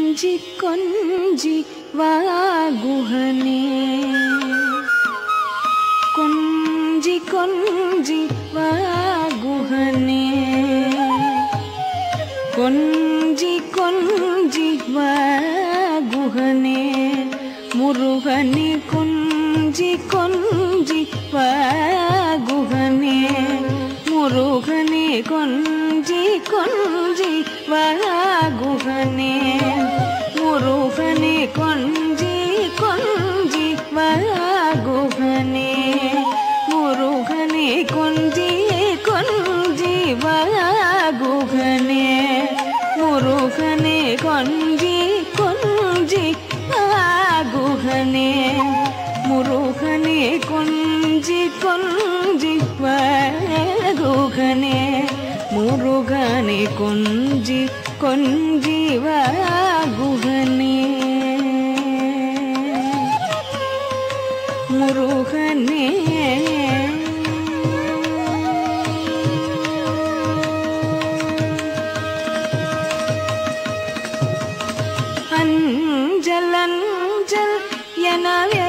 கொஞ்சி கொஞ்சி வாகுகனே கொஞ்சி கொஞ்சி வாகுகனே கொஞ்சி கொஞ்சி வாகுகனே முருகனே கொஞ்சி கொஞ்சி வாகுகனே முருகனே கொஞ்சி கொஞ்சி வாகுகனே முருகனே கொஞ்சி கொஞ்சி வாகுகனே முருகனே கொஞ்சி கொஞ்சி வாகுகனே முருகனே கொஞ்சி கொஞ்சி வாகுகனே முருகனே கொஞ்சி கொஞ்சி வாகுகனே முருகனே கொஞ்சி கொஞ்சி வாகுகனே முருகனே அஞ்சல் அஞ்சல் எனவே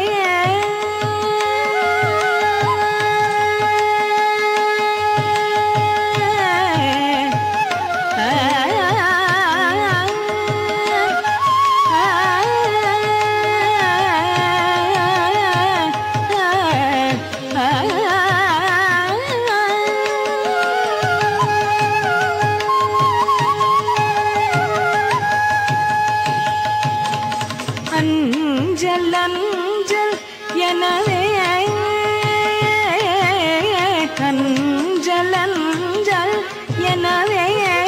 அஞ்சல் அஞ்சல் எனவே அஞ்சல் அஞ்சல் எனவே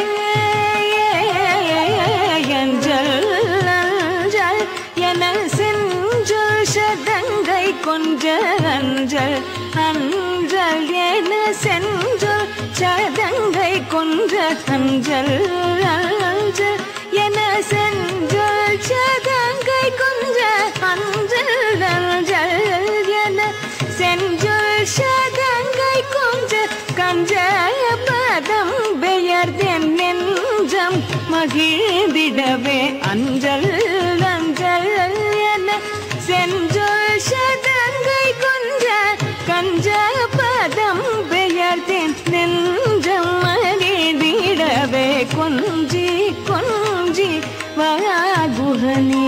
அஞ்சல் அஞ்சல் என செஞ்சொல் சதங்கை கொஞ்ச அஞ்சல் அஞ்சல் என செஞ்சொல் சதங்கை கொஞ்ச அஞ்சல் அஞ்சல் என செஞ்சொல் சதங்கை கொஞ்ச அஞ்சல் அஞ்சல் என செஞ்சொல் சதங்கை கொஞ்ச கஞ்ச பதம் பெயர்தென் நெஞ்சம் மகிழ்ந்திடவே அஞ்சல் அஞ்சல் என செஞ்சொல் சதங்கை கொஞ்ச கஞ்ச பதம் பெயர்தென் நெஞ்சம் மகிழ்ந்திடவே கொஞ்சி கொஞ்சி வாகுகனே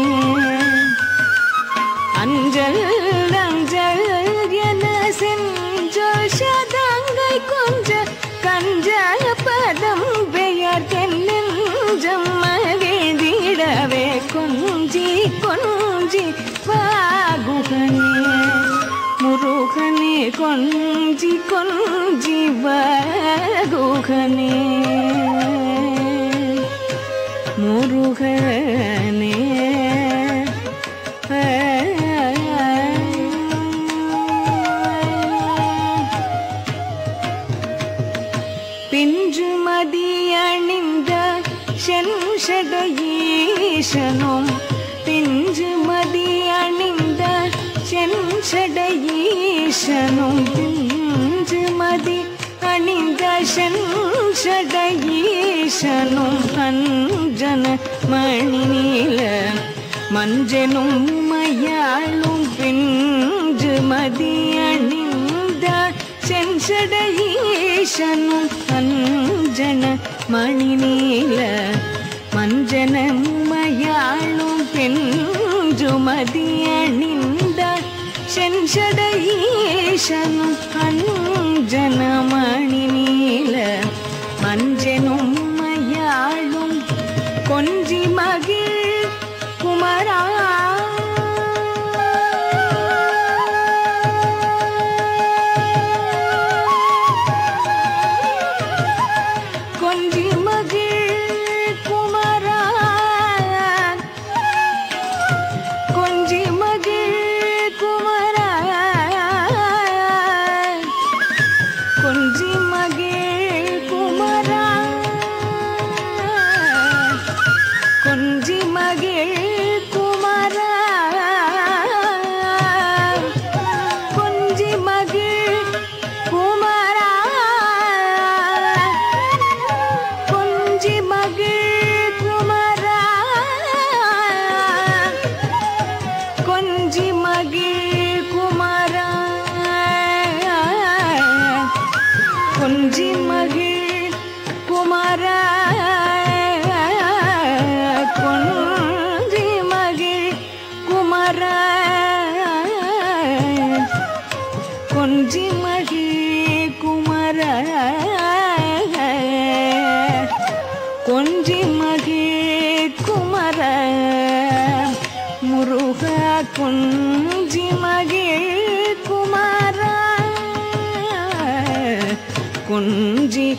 அஞ்சல் அஞ்சல் என செஞ்சொல் சதங்கை கொஞ்ச கஞ்ச பதம் பெயர் தென்னெஞ்சம் மகிழ்ந்திடவே கொஞ்சி கொஞ்சி வாகுகனே முருகனே கொஞ்சி கொஞ்சி வாகுகனே முருகனே பின்று மதி அணிந்த சென்ஷட ஈசனும் பின்று மதி அணிந்த சென்ஷட ஈசனும் பின்று மதி அணிந்த சென்ஷட ஈசனும் அஞ்சன மணி நீல மஞ்சனும் மயாளும் பின்று மதி அணிந்த செஞ்சட ஈசனும் அஞ்சன மணி நீல மஞ்சன மயாளும் பெஞ்சுமதி அணிந்த செஞ்சட ஈசனும் அஞ்சன மணி நீல மஞ்சனும் மயாளும் கொஞ்சி மகிழ் குமரா கொஞ்சி மகிழ் குமரா கொஞ்சி மகிழ் குமரா கொஞ்சி மகிழ்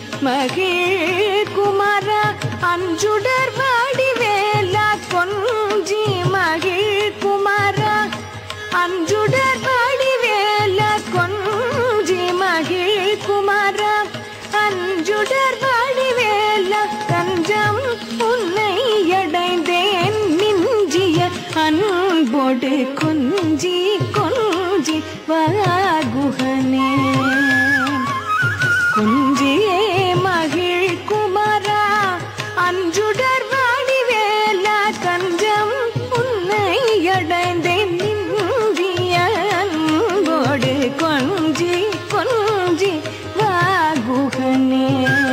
மகிழ் குமரா அஞ்சுடர் வடிவேலா கொஞ்சி மகிழ் குமரா அஞ்சுடர் வடிவேலா கொஞ்சி மகிழ் குமரா அஞ்சுடர் வடிவேலா தஞ்சம் உன்னை அடைந்தேன் மிஞ்சிய அன்போடு கொஞ்சி கொஞ்சி வாகுகனே குஞ்சியே மகிழ் குமரா அஞ்சுடர் வடிவேலா கஞ்சம் உன்னை அடைந்தேன் நின்றிய அன்போடு கொஞ்சி கொஞ்சி வாகுகனே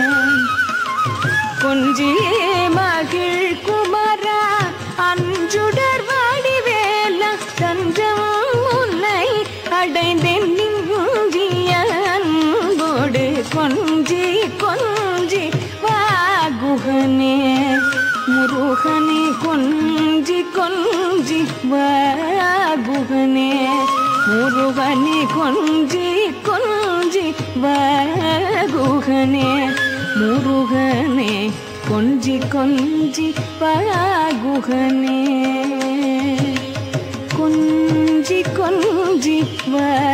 கொஞ்சியே மகிழ் குமரா அஞ்சுடர் வடிவேலா தஞ்சம் உன்னை அடைந்தேன் நின்றிய அன்போடு கொஞ்சி கொஞ்சி வாகுகனே முருகனே கொஞ்சி கொஞ்சி வாகுகனே முருகனே கொஞ்சி கொஞ்சி வாகுகனே முருகனே கொஞ்சி கொஞ்சி வாகுகனே கொஞ்சி கொஞ்சி வா